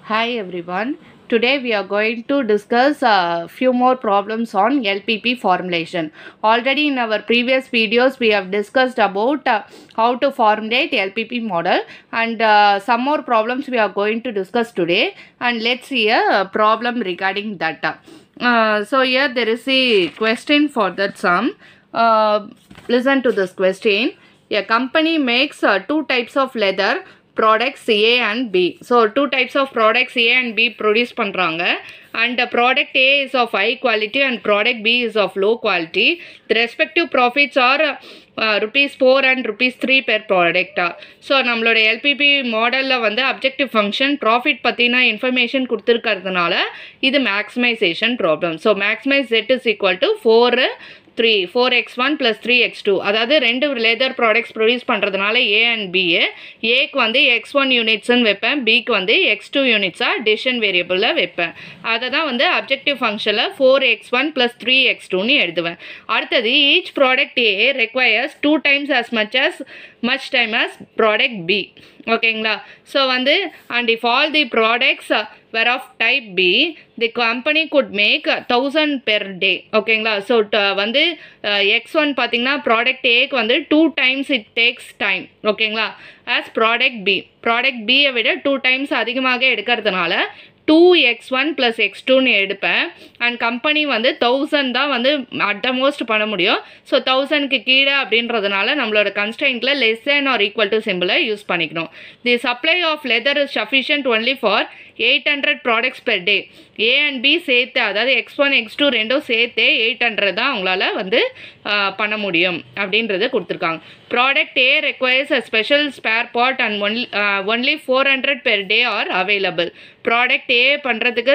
Hi everyone. Today we are going to discuss a few more problems on LPP formulation. Already in our previous videos we have discussed about uh, how to formulate LPP model and uh, some more problems we are going to discuss today and let's see a problem regarding that. Uh, so here there is a question for that sum. Uh, listen to this question. A company makes uh, two types of leather products A and B. So two types of products A and B produce பண்றாங்க and the product A is of high quality and product B is of low quality. The respective profits are uh, rupees 4 and rupees 3 per product. So நம்மளோட LPP மாடலில் வந்து objective function profit பற்றின information கொடுத்துருக்கறதுனால இது maximization problem so maximize jet is equal to four three four x one plus three x two அதாவது ரெண்டு leather products produce பண்ணுறதுனால A and BA ஏக்கு வந்து எக்ஸ் ஒன் யூனிட்ஸ்னு வைப்பேன் பிக்கு வந்து எக்ஸ் டூ யூனிட்ஸாக டிசிஷன் வேரியபிளில் வைப்பேன் அதை தான் வந்து அப்ஜெக்டிவ் ஃபங்க்ஷனில் four x one plus three x டூன்னு எழுதுவேன் அடுத்தது each product A requires two times as much as much time as product B ஓகேங்களா ஸோ வந்து and if all the products were of type B, the company could make thousand per day ஓகேங்களா so வந்து x one பார்த்தீங்கன்னா product ஏக்கு வந்து two times it takes time ஓகேங்களா as product B product பியை விட டூ டைம்ஸ் அதிகமாக எடுக்கிறதுனால two x one plus x டூன்னு எடுப்பேன் அண்ட் கம்பெனி வந்து தௌசண்ட் தான் வந்து அட் மோஸ்ட் பண்ண முடியும் ஸோ தௌசண்ட்க்கு கீழே அப்படின்றதுனால நம்மளோட கன்ஸ்டன்ட்டில் less than or equal to சிம்பிளை யூஸ் பண்ணிக்கணும் the supply of leather is sufficient only for eight hundred products per day A and B சேர்த்து அதாவது எக்ஸ் ஒன் எக்ஸ் டூ ரெண்டும் சேர்த்தே எயிட் ஹண்ட்ரட் தான் அவங்களால வந்து பண்ண முடியும் அப்படின்றது கொடுத்துருக்காங்க product A requires a special spare part and only only four hundred per day are available product A பண்ணுறதுக்கு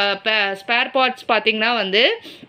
ஸ்பேர் பார்ட்ஸ் பார்த்திங்கன்னா வந்து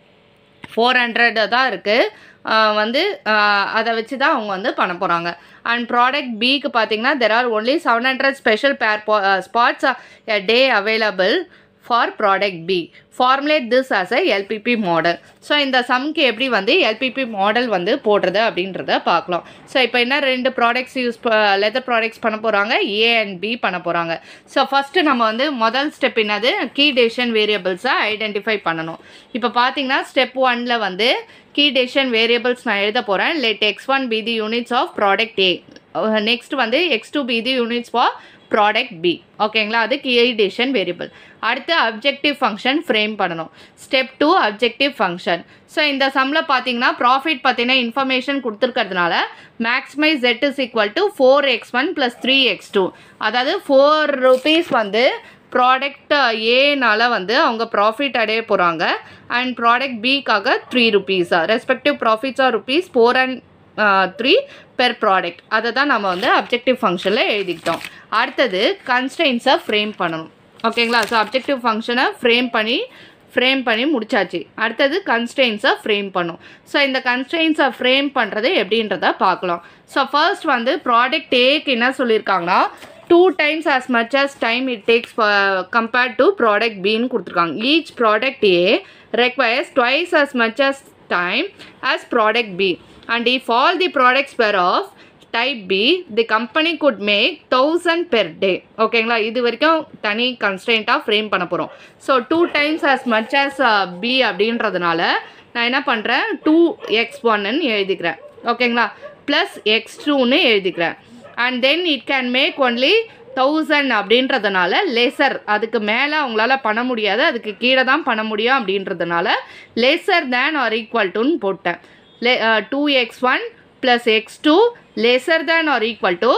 ஃபோர் ஹண்ட்ரட் தான் இருக்குது வந்து அதை வச்சு தான் அவங்க வந்து பண்ண போகிறாங்க அண்ட் ப்ராடக்ட் பிக்கு பார்த்தீங்கன்னா there are only seven hundred special spare parts a day available for product B formulate this as a LPP model so இந்த சம்க்கு எப்படி வந்து எல்பிபி மாடல் வந்து போடுறது அப்படின்றத பார்க்கலாம் ஸோ இப்போ என்ன ரெண்டு ப்ராடக்ட்ஸ் யூஸ் லெதர் ப்ராடக்ட்ஸ் பண்ண போகிறாங்க ஏ அண்ட் பி பண்ண போகிறாங்க ஸோ ஃபஸ்ட்டு நம்ம வந்து முதல் ஸ்டெப் என்னது கீ டெசிஷன் வேரியபிள்ஸை ஐடென்டிஃபை பண்ணணும் இப்போ பார்த்தீங்கன்னா ஸ்டெப் ஒனில் வந்து கீ டெசிஷன் வேரியபிள்ஸ் நான் எழுத போகிறேன் let x one be the units of product A next வந்து x two be the units for product B ஓகேங்களா அது கீ டெசிஷன் வேரியபிள் அடுத்து அப்ஜெக்டிவ் ஃபங்க்ஷன் ஃப்ரேம் பண்ணணும் step two objective function so இந்த சம்மில் பார்த்தீங்கன்னா ப்ராஃபிட் பற்றின இன்ஃபர்மேஷன் கொடுத்துருக்கிறதுனால maximise jet is equal to four x one plus three x two அதாவது ஃபோர் ருபீஸ் வந்து ப்ராடக்ட் ஏனால வந்து அவங்க ப்ராஃபிட் அடைய போகிறாங்க and product பிக்காக three rupees respective profits are rupees four and three per product அதை தான் நம்ம வந்து அப்ஜெக்டிவ் ஃபங்க்ஷனில் எழுதிக்கிட்டோம் அடுத்தது கன்ஸ்டன்ஸை ஃப்ரேம் பண்ணணும் ஓகேங்களா ஸோ அப்ஜெக்டிவ் ஃபங்க்ஷனை ஃப்ரேம் பண்ணி ஃப்ரேம் பண்ணி முடிச்சாச்சு அடுத்தது கன்ஸ்டெயின்ஸை ஃப்ரேம் பண்ணும் ஸோ இந்த கன்ஸ்டெயின்ஸை ஃப்ரேம் பண்ணுறது எப்படின்றத பார்க்கலாம் ஸோ ஃபர்ஸ்ட் வந்து ப்ராடக்ட் ஏக்கு என்ன சொல்லியிருக்காங்கன்னா two times as much as time it takes compared to product பின்னு கொடுத்துருக்காங்க each product A requires twice as much as time as product B and if all the products per of type B the company could make thousand per day ஓகேங்களா இது வரைக்கும் தனி கன்ஸ்டன்ட்டாக frame பண்ண போகிறோம் so two times as much as B அப்படின்றதுனால நான் என்ன பண்ணுறேன் டூ எக்ஸ் ஒன்னு எழுதிக்கிறேன் ஓகேங்களா ப்ளஸ் எக்ஸ் டூன்னு எழுதிக்கிறேன் and then it can make only thousand அப்படின்றதுனால லெசர் அதுக்கு மேலே அவங்களால பண்ண முடியாது அதுக்கு கீழே தான் பண்ண முடியும் அப்படின்றதுனால லெசர் தேன் ஆர் ஈக்குவல் டுன்னு போட்டேன் லே two x one plus x two lesser than or equal to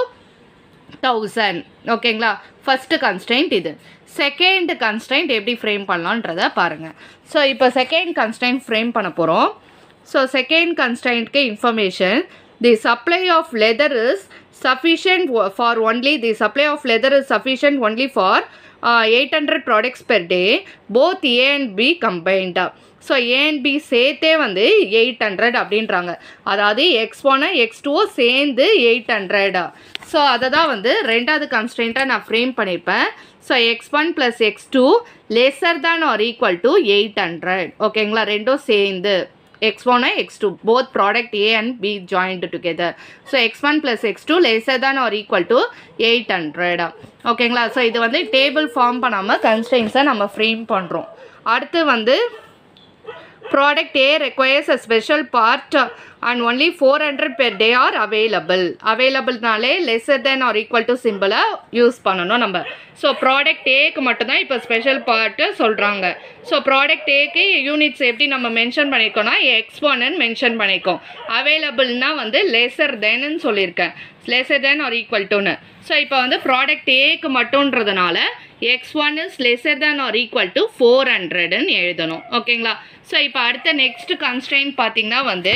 thousand ஓகேங்களா ஃபஸ்ட்டு கன்ஸ்டன்ட் இது செகண்ட் கன்ஸ்டன்ட் எப்படி ஃப்ரேம் பண்ணலான்றத பாருங்கள் ஸோ இப்போ செகண்ட் கன்ஸ்டன்ட் ஃப்ரேம் பண்ண போகிறோம் ஸோ செகண்ட் கன்ஸ்டன்ட்க்கு information the supply of leather is sufficient for only the supply of leather is sufficient only for uh, 800 products per day both A and B combined so A and B சேர்த்தே வந்து eight hundred அப்படின்றாங்க அதாவது X ஒன்னு X டூவோ சேர்ந்து eight hundred so அதை தான் வந்து ரெண்டாவது கன்ஸ்டன்ட்டாக நான் ஃப்ரேம் பண்ணியிருப்பேன் so x one plus x two lesser than or equal to eight hundred ஓகேங்களா ரெண்டும் சேர்ந்து x1 and x2 both product a and b joined together so x1 plus x2 lesser than or equal to 800 ஓகேங்களா so இது வந்து table form பண்ணாமல் கன்ஸ்டன்ஸை நம்ம frame பண்ணுறோம் அடுத்து வந்து product A requires a special part uh, and only 400 per day are available. Availableனாலே lesser than or equal to symbol use பண்ணணும் நம்ம ஸோ ப்ராடக்ட் ஏக்கு மட்டும்தான் இப்போ ஸ்பெஷல் பார்ட்டு சொல்கிறாங்க ஸோ ப்ராடக்ட் ஏக்கு யூனிட்ஸ் எப்படி நம்ம மென்ஷன் பண்ணியிருக்கோம்னா எக்ஸ் ஒன்னு மென்ஷன் பண்ணியிருக்கோம் அவைலபிள்னா வந்து லெசர் தென்னு சொல்லியிருக்கேன் லெசர் தென் ஆர் ஈக்குவல் டுன்னு ஸோ இப்போ வந்து ப்ராடக்ட் ஏக்கு மட்டும்ன்றதுனால x one is lesser than or equal to four ஹண்ட்ரட்னு எழுதணும் ஓகேங்களா ஸோ இப்போ அடுத்த நெக்ஸ்ட் கன்ஸ்ட்ரெயின் பார்த்தீங்கன்னா வந்து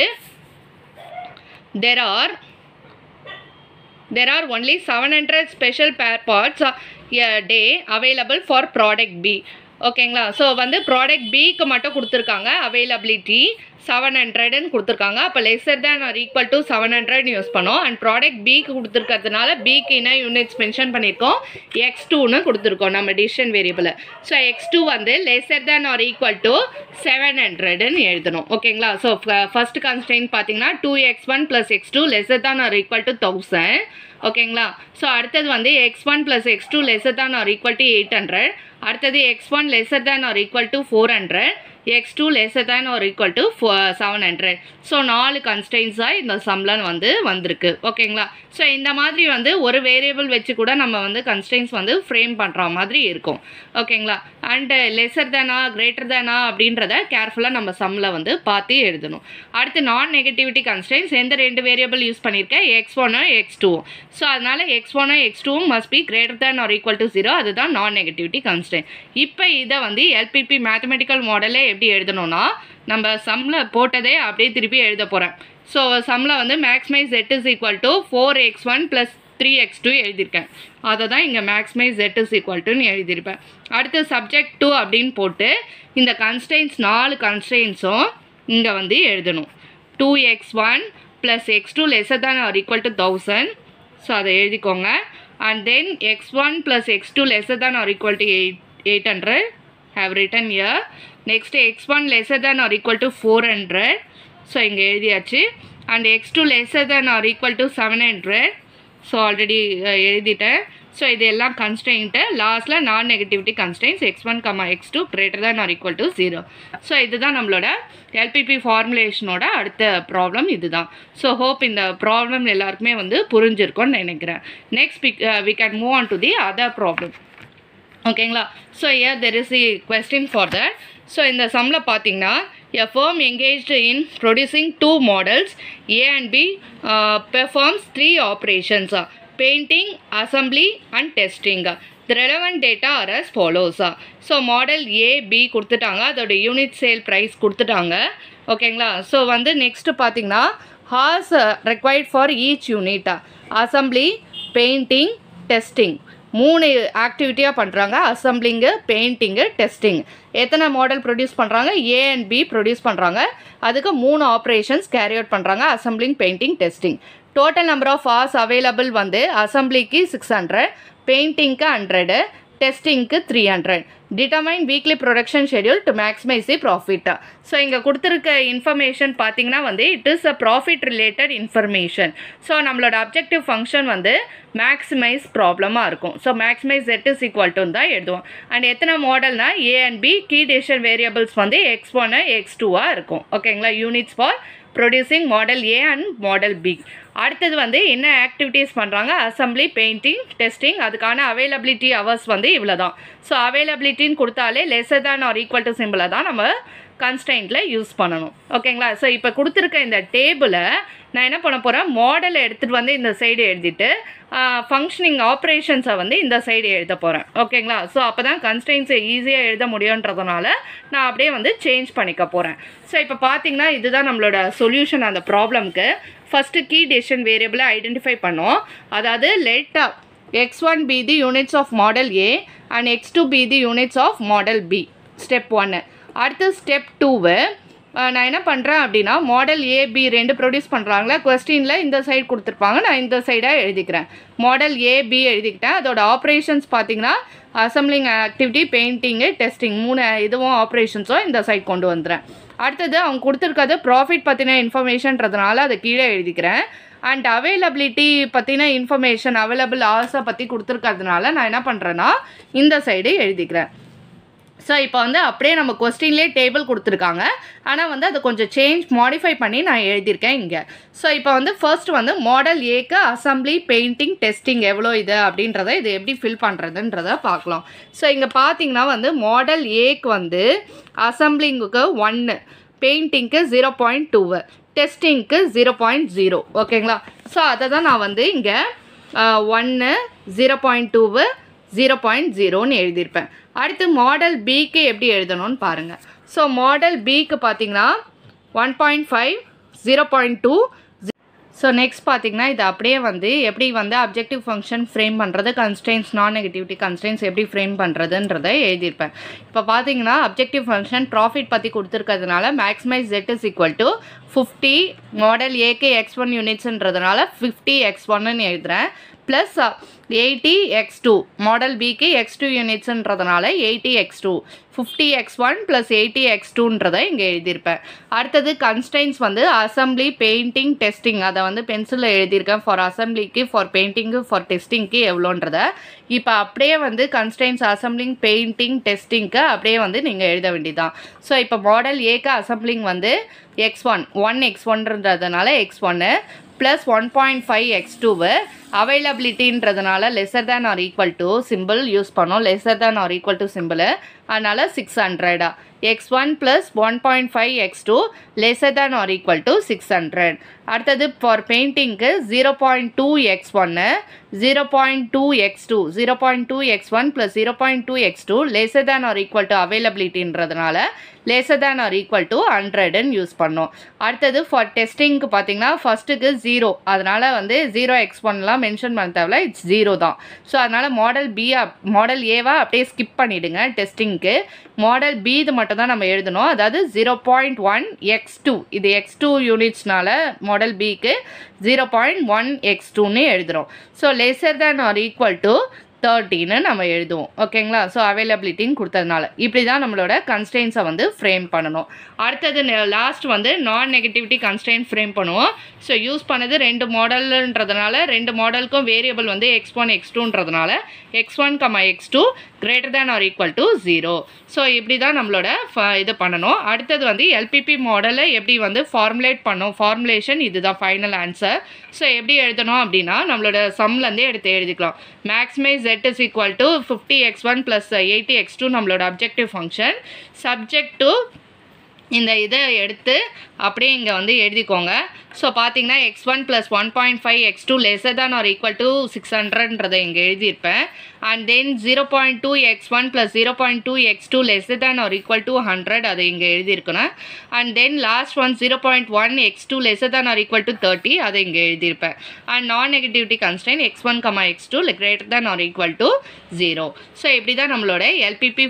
there are there are only 700 special pair parts a day available for product B ஓகேங்களா ஸோ வந்து ப்ராடக்ட் பிக்கு மட்டும் கொடுத்துருக்காங்க அவைலபிலிட்டி செவன் ஹண்ட்ரட்னு கொடுத்துருக்காங்க அப்போ lesser than or equal to seven hundred use பண்ணோம் அண்ட் ப்ராடக்ட் பிக்கு கொடுத்துருக்கிறதுனால பிக்கு என்ன யூனிட்ஸ் மென்ஷன் பண்ணியிருக்கோம் எக்ஸ் டூன்னு கொடுத்துருக்கோம் நம்ம decision variable so x two வந்து lesser than or equal to seven ஹண்ட்ரட்னு எழுதணும் ஓகேங்களா ஸோ ஃபர்ஸ்ட் கான்ஸ்டன்ட் பார்த்தீங்கன்னா two x one plus x two lesser than or equal to thousand ஓகேங்களா ஸோ அடுத்தது வந்து x one plus x two lesser than or equal to eight hundred அடுத்தது x one lesser than or equal to four hundred x two lesser than or equal to four seven hundred so நாலு கன்ஸ்டன்ஸாக இந்த சம்லன் வந்து வந்திருக்கு ஓகேங்களா so இந்த மாதிரி வந்து ஒரு வேரியபிள் வச்சு கூட நம்ம வந்து கன்ஸ்டன்ஸ் வந்து ஃப்ரேம் பண்ணுற மாதிரி இருக்கும் ஓகேங்களா அண்டு லெஸர் தேனா கிரேட்டர் தேனா அப்படின்றத கேர்ஃபுல்லாக நம்ம சம்மில் வந்து பார்த்து எழுதணும் அடுத்து நான் நெகட்டிவிட்டி கன்ஸ்டன்ஸ் எந்த ரெண்டு வேரியபிள் யூஸ் பண்ணியிருக்கேன் எக்ஸ் ஒன்னும் எக்ஸ் டூவும் ஸோ அதனால் எக்ஸ் ஒன்னும் எக்ஸ் டூவும் must be greater than or equal to zero அதுதான் நான் நெகட்டிவிட்டி கன்ஸ்டன்ட் இப்போ இதை வந்து எல்பிபி மேத்தமெட்டிக்கல் மாடலே எப்படி எழுதணும்னா நம்ம சம்மில் போட்டதே அப்படியே திருப்பி எழுத போகிறேன் ஸோ சம்மில் வந்து maximize jet is equal to four x one plus three x two எழுதியிருக்கேன் அதை தான் இங்கே மேக்ஸிமைஸ் ஜெட் இஸ் ஈக்குவல் டுன்னு எழுதியிருப்பேன் அடுத்து சப்ஜெக்ட் டூ அப்படின்னு போட்டு இந்த கன்ஸ்டன்ஸ் நாலு கன்ஸ்டன்ஸும் இங்கே வந்து எழுதணும் two x one plus x two lesser than or equal to thousand so அதை எழுதிக்கோங்க and then x one plus x two lesser than or equal to eight eight hundred have written here next x1 lesser than or equal to 400 so இங்கே எழுதியாச்சு and x2 lesser than or equal to 700 so already எழுதிட்டேன் so இது எல்லாம் constant லாஸ்ட்டில் நான் negativity constants x one comma x two greater than or equal to zero so இதுதான் நம்மளோட LPP ஃபார்முலேஷனோட அடுத்த ப்ராப்ளம் இதுதான் ஸோ ஹோப் இந்த ப்ராப்ளம் எல்லாருக்குமே வந்து புரிஞ்சிருக்கும்னு நினைக்கிறேன் next we can move on to the other problem ஓகேங்களா so here there is the question for that so இந்த சம்மில் பார்த்தீங்கன்னா a firm engaged in producing two models A and B performs three ஆப்ரேஷன்ஸா painting assembly and டெஸ்டிங்கா the relevant data are as ஃபாலோஸா so model A B கொடுத்துட்டாங்க அதோட unit sale price கொடுத்துட்டாங்க ஓகேங்களா ஸோ வந்து நெக்ஸ்ட்டு பார்த்தீங்கன்னா ஹார்ஸ் ரெக்வயர்ட் ஃபார் ஈச் யூனிட்டா அசம்பிளி பெயிண்டிங் டெஸ்டிங் மூணு ஆக்டிவிட்டியாக பண்ணுறாங்க அசம்பிளிங்கு பெயிண்டிங்கு டெஸ்டிங் எத்தனை மாடல் ப்ரொடியூஸ் பண்ணுறாங்க ஏ அண்ட் பி ப்ரொடியூஸ் பண்ணுறாங்க அதுக்கு மூணு ஆப்ரேஷன்ஸ் கேரி அவுட் பண்ணுறாங்க assembling painting testing total number of hours available வந்து அசம்பிளிக்கு சிக்ஸ் ஹண்ட்ரட் பெயிண்டிங்க்கு ஹண்ட்ரடு டெஸ்டிங்க்கு three hundred determine weekly production schedule to maximize the profit so இங்கே கொடுத்துருக்க இன்ஃபர்மேஷன் பார்த்தீங்கன்னா வந்து it is a profit related information so நம்மளோட அப்ஜெக்டிவ் ஃபங்க்ஷன் வந்து மேக்ஸிமைஸ் ப்ராப்ளமாக இருக்கும் so maximize jet is equal to தான் எழுதுவோம் அண்ட் எத்தனை மாடல்னா A and B key decision variables வந்து எக்ஸ் ஒன்னு எக்ஸ் டூவாக இருக்கும் ஓகேங்களா units for producing model A and model B அடுத்தது வந்து என்ன ஆக்டிவிட்டீஸ் பண்ணுறாங்க அசம்பிளி பெயிண்டிங் டெஸ்டிங் அதுக்கான அவைலபிலிட்டி ஹவர்ஸ் வந்து இவ்வளோ தான் ஸோ அவைலபிலிட்டின்னு கொடுத்தாலே lesser than or equal to சிம்பிளை தான் நம்ம கன்ஸ்டைன்ட்டில் யூஸ் பண்ணணும் ஓகேங்களா ஸோ இப்போ கொடுத்துருக்க இந்த டேபிளை நான் என்ன பண்ண போகிறேன் மாடலை எடுத்துகிட்டு வந்து இந்த சைடு எழுதிட்டு ஃபங்க்ஷனிங் ஆப்ரேஷன்ஸை வந்து இந்த சைடு எழுத போகிறேன் ஓகேங்களா ஸோ அப்போ தான் கன்ஸ்டைன்ஸை ஈஸியாக எழுத முடியுன்றதுனால நான் அப்படியே வந்து சேஞ்ச் பண்ணிக்க போகிறேன் ஸோ இப்போ பார்த்தீங்கன்னா இதுதான் நம்மளோட சொல்யூஷன் அந்த ப்ராப்ளம்க்கு ஃபஸ்ட்டு கீ டெசிஷன் வேரியபிளை ஐடென்டிஃபை பண்ணோம் அதாவது லேட்டாக x one be the units of model A and x two be the units of model B step ஒன்று அடுத்து ஸ்டெப் டூவு நான் என்ன பண்ணுறேன் அப்படின்னா மாடல் ஏ பி ரெண்டு ப்ரொடியூஸ் பண்ணுறாங்களா கொஸ்டினில் இந்த சைடு கொடுத்துருப்பாங்க நான் இந்த சைடாக எழுதிக்கிறேன் மாடல் ஏ பி எழுதிக்கிட்டேன் அதோட ஆப்ரேஷன்ஸ் பார்த்தீங்கன்னா அசம்பிளிங் ஆக்டிவிட்டி பெயிண்டிங்கு டெஸ்டிங் மூணு இதுவும் ஆப்ரேஷன்ஸும் இந்த சைட் கொண்டு வந்துடுறேன் அடுத்தது அவங்க கொடுத்துருக்கிறது ப்ராஃபிட் பற்றின இன்ஃபர்மேஷன்றதுனால அதை கீழே எழுதிக்கிறேன் அண்ட் அவைலபிலிட்டி பற்றின இன்ஃபர்மேஷன் அவைலபிள் ஹவர்ஸை பற்றி கொடுத்துருக்கறதுனால நான் என்ன பண்ணுறேன்னா இந்த சைடு எழுதிக்கிறேன் ஸோ இப்போ வந்து அப்படியே நம்ம கொஸ்டின்லேயே டேபிள் கொடுத்துருக்காங்க ஆனால் வந்து அதை கொஞ்சம் சேஞ்ச் மாடிஃபை பண்ணி நான் எழுதியிருக்கேன் இங்கே ஸோ இப்போ வந்து ஃபர்ஸ்ட் வந்து மாடல் ஏக்கு அசம்பிளி பெயிண்டிங் டெஸ்டிங் எவ்வளோ இது அப்படின்றத இது எப்படி ஃபில் பண்ணுறதுன்றத பார்க்கலாம் ஸோ இங்கே பார்த்தீங்கன்னா வந்து மாடல் ஏக்கு வந்து அசம்பிளிங்குக்கு ஒன்று பெயிண்டிங்க்கு ஜீரோ பாயிண்ட் டூவு டெஸ்டிங்க்கு ஜீரோ பாயிண்ட் ஜீரோ ஓகேங்களா ஸோ அதை தான் நான் வந்து இங்கே ஒன்று zero point two zero point ஜீரோன்னு எழுதியிருப்பேன் அடுத்து மாடல் பிக்கு எப்படி எழுதணும்னு பாருங்கள் ஸோ மாடல் பிக்கு பார்த்தீங்கன்னா one point five zero point two so next பார்த்தீங்கன்னா இது அப்படியே வந்து எப்படி வந்து அப்ஜெக்டிவ் ஃபங்க்ஷன் ஃப்ரேம் பண்ணுறது கன்ஸ்டன்ஸ் நான் நெகட்டிவிட்டி கன்ஸ்டன்ஸ் எப்படி ஃப்ரேம் பண்ணுறதுன்றதை எழுதியிருப்பேன் இப்போ பார்த்தீங்கன்னா அப்ஜெக்டிவ் ஃபங்க்ஷன் ப்ராஃபிட் பற்றி கொடுத்துருக்கிறதுனால maximise jet is equal to fifty model ஏகே எக்ஸ் ஒன் யூனிட்ஸ்ன்றதுனால ஃபிஃப்டி எக்ஸ் ஒன்னு எழுதுகிறேன் plus eighty x two model பிக்கு எக்ஸ் டூ யூனிட்ஸ்ன்றதுனால eighty x two fifty x one plus eighty x டூன்றதை இங்கே எழுதியிருப்பேன் அடுத்தது கன்ஸ்டைன்ஸ் வந்து அசம்பிளி பெயிண்டிங் டெஸ்டிங் அதை வந்து பென்சிலில் எழுதியிருக்கேன் ஃபார் அசம்பிளிக்கு ஃபார் பெயிண்டிங்கு ஃபார் டெஸ்டிங்க்கு எவ்வளோன்றத இப்போ அப்படியே வந்து கன்ஸ்டைன்ஸ் அசம்பிளிங் பெயிண்டிங் டெஸ்டிங்க்கு அப்படியே வந்து நீங்கள் எழுத வேண்டியதான் ஸோ இப்போ மாடல் ஏக்கு அசம்பிளிங் வந்து எக்ஸ் ஒன் ஒன் எக்ஸ் ஒன்ன்றதுனால எக்ஸ் ஒன்று plus one point five x டூவு அவைலபிலிட்டின்றதுனால lesser than or equal to simple use பண்ணோம் lesser than or equal to simple அதனால் சிக்ஸ் ஹண்ட்ரடா x one plus one point five x two lesser than or equal to six hundred அடுத்தது for பெயிண்டிங்க்கு zero point two x ஒன்று zero point two x two zero point two x one plus zero point two x two lesser than or equal to அவைலபிலிட்டின்றதுனால lesser than or equal to ஹண்ட்ரட்னு use பண்ணோம் அடுத்தது for டெஸ்டிங்க்கு பார்த்தீங்கன்னா ஃபஸ்ட்டுக்கு zero அதனால் வந்து zero X ஒன்லாம் mention பண்ண தேவையில்ல it's zero தான் ஸோ அதனால் மாடல் பி மாடல் ஏவா அப்படியே ஸ்கிப் பண்ணிவிடுங்க டெஸ்டிங்க்கு மாடல் பி இது மட்டும் தான் நம்ம எழுதணும் அதாவது zero point one x two இது எக்ஸ் டூ யூனிட்ஸ்னால மாடல் பிக்கு ஜீரோ பாயிண்ட் ஒன் எக்ஸ் டூன்னு எழுதுகிறோம் so lesser than or equal to தேர்ட்டின்னு நம்ம எழுதுவோம் ஓகேங்களா ஸோ அவைலபிலிட்டின்னு கொடுத்ததுனால இப்படி தான் நம்மளோட கன்ஸ்டெயின்ஸை வந்து ஃப்ரேம் பண்ணணும் அடுத்தது லாஸ்ட் வந்து நான் நெகட்டிவிட்டி கன்ஸ்டெயின் ஃப்ரேம் பண்ணுவோம் ஸோ யூஸ் பண்ணது ரெண்டு மாடல்ன்றதுனால ரெண்டு மாடலுக்கும் வேரியபிள் வந்து எக்ஸ் ஒன் எக்ஸ் டூன்றதுனால x one comma x two greater than or equal to zero so இப்படி தான் நம்மளோட ஃப- இது பண்ணணும் அடுத்தது வந்து எல்பிபி மாடலை எப்படி வந்து ஃபார்முலேட் பண்ணோம் ஃபார்முலேஷன் இதுதான் ஃபைனல் ஆன்சர் ஸோ எப்படி எழுதணும் அப்படின்னா நம்மளோட சம்லேருந்தே எடுத்து எழுதிக்கலாம் maximise jet is equal to fifty x one plus eighty x two நம்மளோட அப்ஜெக்டிவ் ஃபங்க்ஷன் சப்ஜெக்ட் டு இந்த இதை எடுத்து அப்படியே இங்கே வந்து எழுதிக்கோங்க ஸோ பார்த்தீங்கன்னா x one plus one point five x two lesser than or equal to six ஹண்ட்ரட்ன்றதை இங்கே எழுதியிருப்பேன் and then zero point two x one plus zero point two x two lesser than or equal to hundred அதை இங்கே எழுதியிருக்கணும் and then last one zero point one x two lesser than or equal to thirty அதை இங்கே எழுதியிருப்பேன் and non negativity constraint x one comma x two greater than or equal to zero so இப்படி தான் நம்மளோட LPP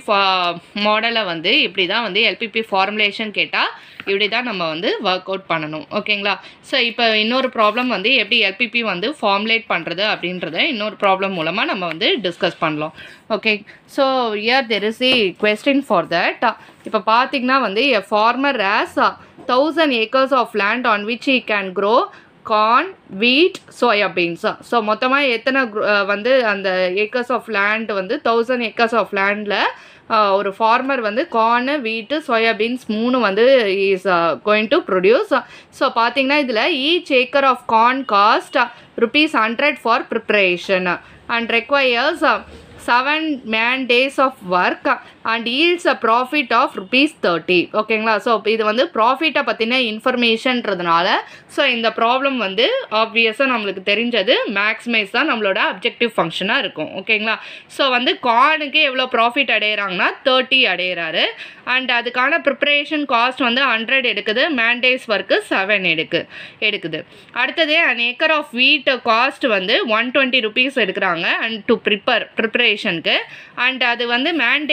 மாடலை வந்து இப்படி தான் வந்து எல்பிபி ஃபார்முலேஷன் கேட்டால் இப்படி தான் நம்ம வந்து ஒர்க் அவுட் பண்ணணும் ஓகேங்களா ஸோ இப்போ இன்னொரு ப்ராப்ளம் வந்து எப்படி எல்பிபி வந்து ஃபார்முலேட் பண்ணுறது அப்படின்றத இன்னொரு ப்ராப்ளம் மூலமாக நம்ம வந்து டிஸ்கஸ் பண்ணலாம் okay so here there is a question for that இப்போ பார்த்தீங்கன்னா வந்து a farmer has thousand acres of land on which he can grow corn wheat soya beans so மொத்தமாக எத்தனை gro- அஹ் வந்து அந்த ஏக்கர்ஸ் ஆஃப் லேண்ட் வந்து thousand acres of லேண்டில் ஒரு ஃபார்மர் வந்து கார்னு வீட்டு சோயாபீன்ஸ் மூணு வந்து is going to produce so பார்த்தீங்கன்னா இதில் each acre of corn cost rupees hundred for preparation and requires seven man days of work and yields a profit of rupees thirty ஓகேங்களா so இது வந்து ப்ராஃபிட்டை பற்றின இன்ஃபர்மேஷன்றதுனால so இந்த ப்ராப்ளம் வந்து ஆப்வியஸாக நம்மளுக்கு தெரிஞ்சது மேக்ஸிமைஸ் தான் நம்மளோட அப்ஜெக்டிவ் ஃபங்க்ஷனாக இருக்கும் ஓகேங்களா ஸோ வந்து கார்னுக்கு எவ்வளோ ப்ராஃபிட் அடையிறாங்கன்னா தேர்ட்டி அடையிறாரு அண்ட் அதுக்கான ப்ரிப்பரேஷன் காஸ்ட் வந்து ஹண்ட்ரட் எடுக்குது மேண்டேஸ் ஒர்க்கு செவன் எடுக்கு எடுக்குது அடுத்தது an acre of wheat cost வந்து ஒன் டுவெண்ட்டி ருபீஸ் எடுக்கிறாங்க அண்ட் டு ப்ரிப்பர் ப்ரிப்பரேஷனுக்கு அண்ட் அது வந்து மேண்டேஸ் ஆஃப்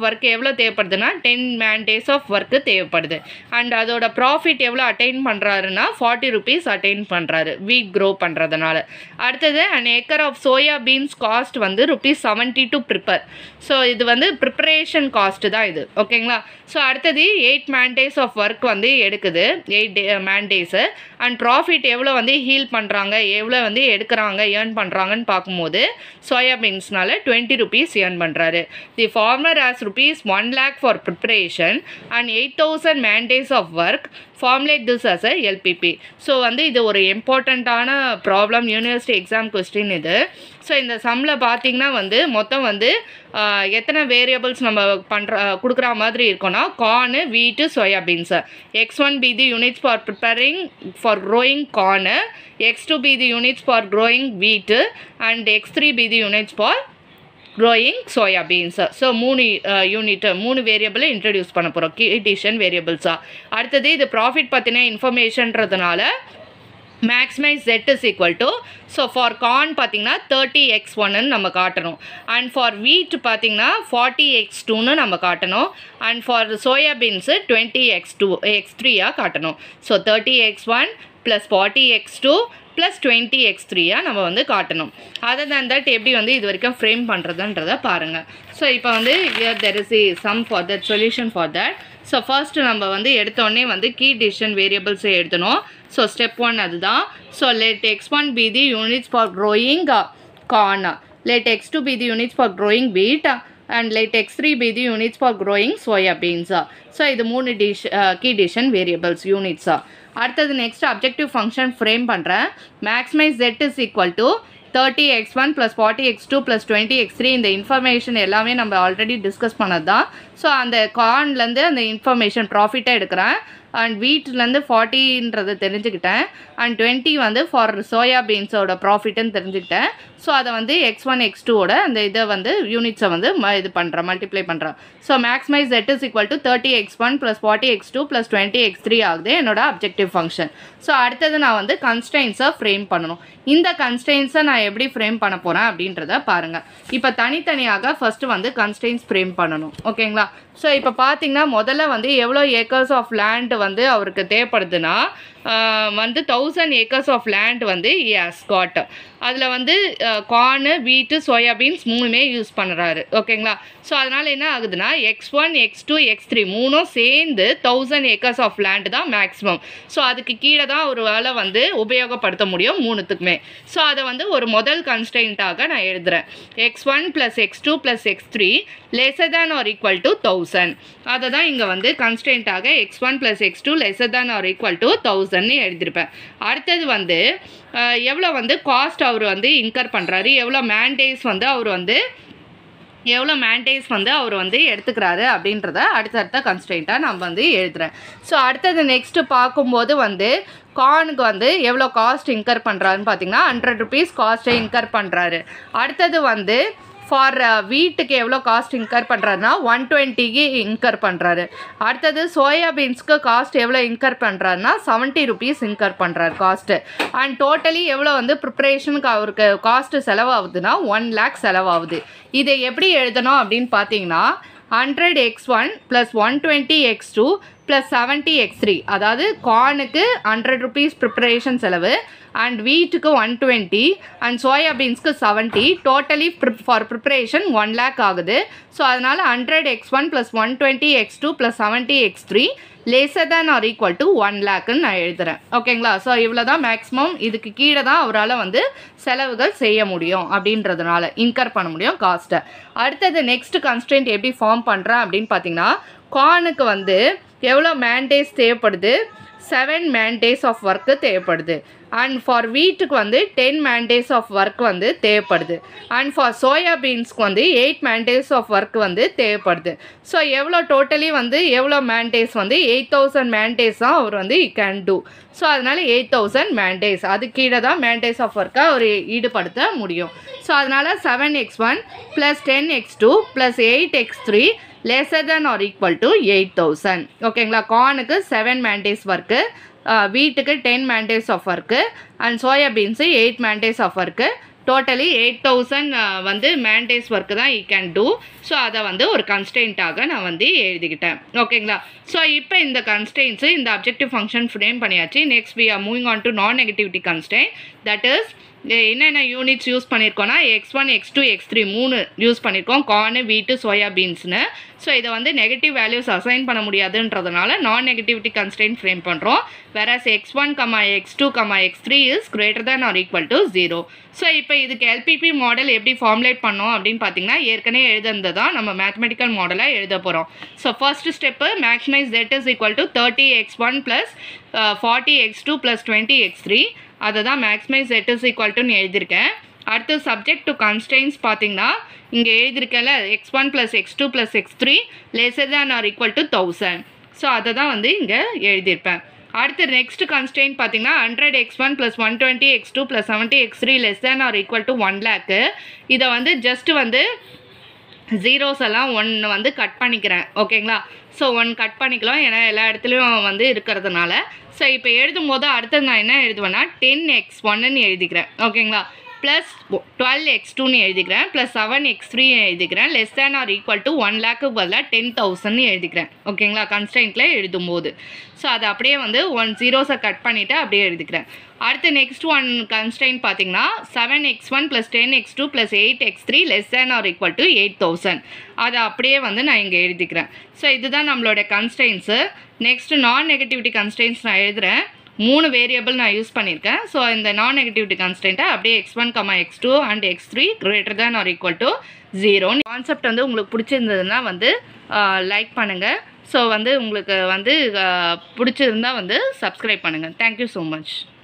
ஒர்க் எவ்வளோ தேவைப்படுதுன்னா ten man days of work தேவைப்படுது அண்ட் அதோட ப்ராஃபிட் எவ்வளோ அட்டைன் பண்ணுறாருன்னா ஃபார்ட்டி ருபீஸ் அட்டைன் பண்ணுறாரு வீக் க்ரோ பண்ணுறதுனால அடுத்தது and acre of soya beans cost வந்து rupees seventy to prepare so இது வந்து ப்ரிப்பரேஷன் காஸ்ட்டு தான் இது ஓகேங்களா ஸோ அடுத்தது எயிட் மேண்டேஸ் ஆஃப் ஒர்க் வந்து எடுக்குது eight day man days and profit எவ்வளோ வந்து ஹீல் பண்ணுறாங்க எவ்வளோ வந்து எடுக்கிறாங்க ஏர்ன் பண்ணுறாங்கன்னு பார்க்கும்போது சோயாபீன்ஸ்னால டுவெண்ட்டி ருபீஸ் ஏர்ன் பண்ணுறாரு the farmer has rupees one lakh for preparation and eight thousand man days of work formulate this as a LPP so வந்து இது ஒரு இம்பார்ட்டண்ட்டான ப்ராப்ளம் யூனிவர்சிட்டி எக்ஸாம் கொஸ்டின் இது ஸோ இந்த சம்மில் பார்த்தீங்கன்னா வந்து மொத்தம் வந்து ஆஹ், எத்தனை வேரியபிள்ஸ் நம்ம பண்ணுற கொடுக்குற மாதிரி இருக்கும்னா corn wheat soyabeans x one be the units for preparing for growing corn x two be the units for growing wheat and x three be the units for growing soya beans so மூணு unit மூணு வேரியபிளை introduce பண்ண போகிறோம் கீடிஷன் வேரியபிள்ஸாக அடுத்தது இது profit பற்றின இன்ஃபர்மேஷன்றதுனால maximise jet is equal to so for corn பார்த்தீங்கன்னா தேர்ட்டி எக்ஸ் ஒன்னு நம்ம காட்டணும் அண்ட் ஃபார் வீட் பார்த்தீங்கன்னா ஃபார்ட்டி எக்ஸ் டூன்னு நம்ம காட்டணும் and for soyabeans twenty x two x த்ரீயாக காட்டணும் so thirty x one plus forty x two plus twenty x த்ரீயாக நம்ம வந்து காட்டணும் அதர் than தட் எப்படி வந்து இது வரைக்கும் ஃப்ரேம் பண்ணுறதுன்றதை பாருங்கள் ஸோ இப்போ வந்து here there is a sum for that solution for that so first நம்ம வந்து எடுத்தோடனே வந்து கீ டிசிஷன் வேரியபிள்ஸை எழுதணும் ஸோ ஸ்டெப் ஒன் அதுதான் so let x one be the units for growing corn let x2 be the units for growing wheat and let x3 be the units for growing soya beans so இது மூணு டிஷ் key decision variables யூனிட்ஸா அடுத்தது next objective function frame பண்ணுறேன் maximise jet is equal to thirty x one plus forty x two plus twenty x three இந்த information எல்லாமே நம்ம already discuss பண்ணது தான் ஸோ அந்த கார்ன்லேருந்து அந்த இன்ஃபர்மேஷன் ப்ராஃபிட்டாக எடுக்கிறேன் அண்ட் வீட்லேருந்து ஃபார்ட்டின்றதை தெரிஞ்சுக்கிட்டேன் அண்ட் டுவெண்ட்டி வந்து ஃபார் சோயா பீன்ஸோட ப்ராஃபிட்னு தெரிஞ்சுக்கிட்டேன் ஸோ அதை வந்து எக்ஸ் ஒன் எக்ஸ் டூவோட அந்த இதை வந்து யூனிட்ஸை வந்து ம- இது பண்ணுறேன் மல்டிப்ளை பண்ணுறேன் so maximise z is equal to thirty x one plus forty x two plus twenty x three ஆகுது என்னோட அப்ஜெக்டிவ் ஃபங்க்ஷன் ஸோ அடுத்தது நான் வந்து கன்ஸ்டைன்ஸை ஃப்ரேம் பண்ணணும் இந்த கன்ஸ்டைன்ஸை நான் எப்படி ஃப்ரேம் பண்ண போகிறேன் அப்படின்றத பாருங்கள் இப்போ தனித்தனியாக ஃபஸ்ட்டு வந்து கன்ஸ்டைன்ஸ் ஃப்ரேம் பண்ணணும் ஓகேங்களா ஸோ இப்போ பார்த்தீங்கன்னா முதல்ல வந்து எவ்வளோ ஏக்கர்ஸ் ஆஃப் லேண்ட் வந்து அவருக்கு தேவைப்படுதுன்னா ஆஹ் வந்து தௌசண்ட் ஏக்கர்ஸ் ஆஃப் லேண்ட் வந்து எஸ் காட் அதில் வந்து கார்னு வீட்டு சோயாபீன்ஸ் மூணுமே யூஸ் பண்ணுறாரு ஓகேங்களா ஸோ அதனால் என்ன ஆகுதுன்னா x one x two x three மூணும் சேர்ந்து தௌசண்ட் ஏக்கர்ஸ் ஆஃப் லேண்ட் தான் மேக்ஸிமம் ஸோ அதுக்கு கீழே தான் ஒரு வேலை வந்து உபயோகப்படுத்த முடியும் மூணுத்துக்குமே ஸோ அதை வந்து ஒரு முதல் கன்ஸ்டன்ட்டாக நான் எழுதுகிறேன் x one plus x two plus x three lesser than or equal to thousand அதை தான் இங்கே வந்து கன்ஸ்டன்ட்டாக x one plus x two lesser than or equal to தௌசண்ட்னு எழுதியிருப்பேன் அடுத்தது வந்து அஹ், எவ்வளோ வந்து காஸ்ட் அவர் வந்து இன்கர் பண்ணுறாரு எவ்வளோ மேண்டேஸ் வந்து அவர் வந்து எவ்வளோ மேண்டேஸ் வந்து அவர் வந்து எடுத்துக்கிறாரு அப்படின்றத அடுத்தடுத்த கன்ஸ்டன்ட்டாக நம்ம வந்து எழுதுகிறேன் ஸோ அடுத்தது நெக்ஸ்ட்டு பார்க்கும்போது வந்து கார்னுக்கு வந்து எவ்வளோ காஸ்ட் இன்கர் பண்ணுறாருன்னு பார்த்தீங்கன்னா ஹண்ட்ரட் ருபீஸ் காஸ்ட்டை இன்கர் பண்ணுறாரு அடுத்தது வந்து ஃபார் வீட்டுக்கு எவ்வளோ காஸ்ட் இன்கர் பண்ணுறாருன்னா ஒன் டுவெண்ட்டிக்கு இன்கர் பண்ணுறாரு அடுத்தது சோயாபீன்ஸ்க்கு காஸ்ட் எவ்வளோ இன்கர் பண்ணுறாருன்னா செவன்ட்டி ருபீஸ் இன்கர் பண்ணுறாரு காஸ்ட்டு அண்ட் டோட்டலி எவ்வளோ வந்து ப்ரிப்ரேஷனுக்கு அவருக்கு காஸ்ட்டு செலவாகுதுன்னா ஒன் லேக் செலவாகுது இதை எப்படி எழுதணும் அப்படின்னு பார்த்தீங்கன்னா hundred x one plus one twenty x two plus seventy x three அதாவது கார்னுக்கு ஹண்ட்ரட் ருபீஸ் ப்ரிப்பரேஷன் செலவு அண்ட் வீட்டுக்கு ஒன் டுவெண்ட்டி அண்ட் சோயாபீன்ஸ்க்கு seventy totally for preparation one lakh ஆகுது ஸோ அதனால் hundred x one plus one twenty x two plus seventy x three lesser than or equal to one லேக்குன்னு நான் எழுதுறேன் ஓகேங்களா so இவ்வளோ தான் மேக்ஸிமம் இதுக்கு கீழே தான் அவரால் வந்து செலவுகள் செய்ய முடியும் அப்படின்றதுனால இன்கர் பண்ண முடியும் காஸ்ட்டை அடுத்தது நெக்ஸ்ட் கன்ஸ்டன்ட் எப்படி ஃபார்ம் பண்ணுறேன் அப்படின்னு பார்த்தீங்கன்னா கார்னுக்கு வந்து எவ்வளோ மேண்டேஸ் தேவைப்படுது செவன் மேண்டேஸ் ஆஃப் ஒர்க்கு தேவைப்படுது அண்ட் ஃபார் வீட்டுக்கு வந்து டென் மேண்டேஸ் ஆஃப் ஒர்க் வந்து தேவைப்படுது அண்ட் ஃபார் சோயா பீன்ஸ்க்கு வந்து எயிட் மேண்டேஸ் ஆஃப் ஒர்க் வந்து தேவைப்படுது ஸோ எவ்வளோ டோட்டலி வந்து எவ்வளோ மேண்டேஸ் வந்து எயிட் தௌசண்ட் மேண்டேஸ் தான் அவர் வந்து கேன் டூ ஸோ அதனால் எயிட் தௌசண்ட் மேண்டேஸ் அது கீழே தான் மேண்டேஸ் ஆஃப் ஒர்க்கை அவர் ஈடுபடுத்த முடியும் ஸோ அதனால் seven x one plus ten x two plus eight x three lesser than or equal to eight thousand ஓகேங்களா கார்னுக்கு செவன் மேண்டேஸ் ஒர்க்கு வீட்டுக்கு ten man days of work and soya beans eight man days of work totally eight thousand வந்து man days work தான் he can do so அதை வந்து ஒரு கன்ஸ்டெயின்ட்டாக நான் வந்து எழுதிக்கிட்டேன் ஓகேங்களா ஸோ இப்போ இந்த கன்ஸ்டெயின்ஸு இந்த அப்ஜெக்டிவ் ஃபங்க்ஷன் ஃப்ரேம் பண்ணியாச்சு next we are moving on to non negativity constraint that is என்னென்ன யூனிட்ஸ் யூஸ் பண்ணியிருக்கோம்னா x one x two x three மூணு யூஸ் பண்ணியிருக்கோம் கார்னு வீட்டு சோயா பீன்ஸ்னு ஸோ இதை வந்து நெகட்டிவ் வேல்யூஸ் அசைன் பண்ண முடியாதுன்றதுனால நான் நெகட்டிவிட்டி கன்ஸ்டெயின் ஃப்ரேம் பண்ணுறோம் whereas x one comma x two comma x three is greater than or equal to zero so இப்போ இதுக்கு எல்பிபி மாடல் எப்படி ஃபார்முலேட் பண்ணோம் அப்படின்னு பார்த்தீங்கன்னா ஏற்கனவே எழுதுனது தான் நம்ம மேத்தமெட்டிக்கல் மாடலாக எழுத போகிறோம் so first step maximise z is equal to thirty x one plus forty x two plus twenty x three அதை தான் மேக்ஸிமைஸ் z இஸ் ஈக்குவல் டுன்னு எழுதியிருக்கேன் அடுத்து சப்ஜெக்ட் டு கன்ஸ்டெயின்ஸ் பார்த்தீங்கன்னா இங்கே எழுதியிருக்கேன்ல x one plus x two plus x three lesser than or equal to thousand so அதை தான் வந்து இங்கே எழுதியிருப்பேன் அடுத்து நெக்ஸ்ட் கன்ஸ்டெயின் பார்த்தீங்கன்னா hundred x one plus one twenty x two plus seventy x three less than or equal to one lakh இதை வந்து just வந்து ஜீரோஸ் எல்லாம் ஒன்று வந்து கட் பண்ணிக்கிறேன் ஓகேங்களா ஸோ ஒன் கட் பண்ணிக்கலாம் ஏன்னா எல்லா இடத்துலையும் வந்து இருக்கிறதுனால ஸோ இப்போ எழுதும் போது அடுத்தது நான் என்ன எழுதுவேன்னா டென் எக்ஸ் ஒன்னுன்னு எழுதிக்கிறேன் ஓகேங்களா ப்ளஸ் டுவெல் எக்ஸ் டூன்னு எழுதிக்கிறேன் ப்ளஸ் செவன் எக்ஸ் த்ரீ எழுதிக்கிறேன் less than or equal to one lakh பதிலாக டென் தௌசண்ட்னு எழுதிக்கிறேன் ஓகேங்களா கன்ஸ்டன்ட்டில் எழுதும்போது ஸோ அதை அப்படியே வந்து ஒன் ஜீரோஸை கட் பண்ணிவிட்டு அப்படியே எழுதிக்கிறேன் அடுத்து நெக்ஸ்ட் ஒன் கன்ஸ்டைன் பார்த்தீங்கன்னா seven x one plus ten x two plus eight x three less than or equal to eight thousand அதை அப்படியே வந்து நான் இங்கே எழுதிக்கிறேன் ஸோ இதுதான் நம்மளோட கன்ஸ்டைன்ஸு நெக்ஸ்ட் நான் நெகட்டிவிட்டி கன்ஸ்டைன்ஸ் நான் எழுதுகிறேன் மூணு வேரியபிள் நான் யூஸ் பண்ணியிருக்கேன் ஸோ இந்த நான் நெகட்டிவிட்டி கான்ஸ்டன்ட்டை அப்படியே x one comma x two and x three greater than or equal to zero concept வந்து உங்களுக்கு பிடிச்சிருந்ததுன்னா வந்து லைக் பண்ணுங்கள் ஸோ வந்து உங்களுக்கு வந்து பிடிச்சிருந்தா வந்து சப்ஸ்கிரைப் பண்ணுங்கள் தேங்க்யூ ஸோ மச்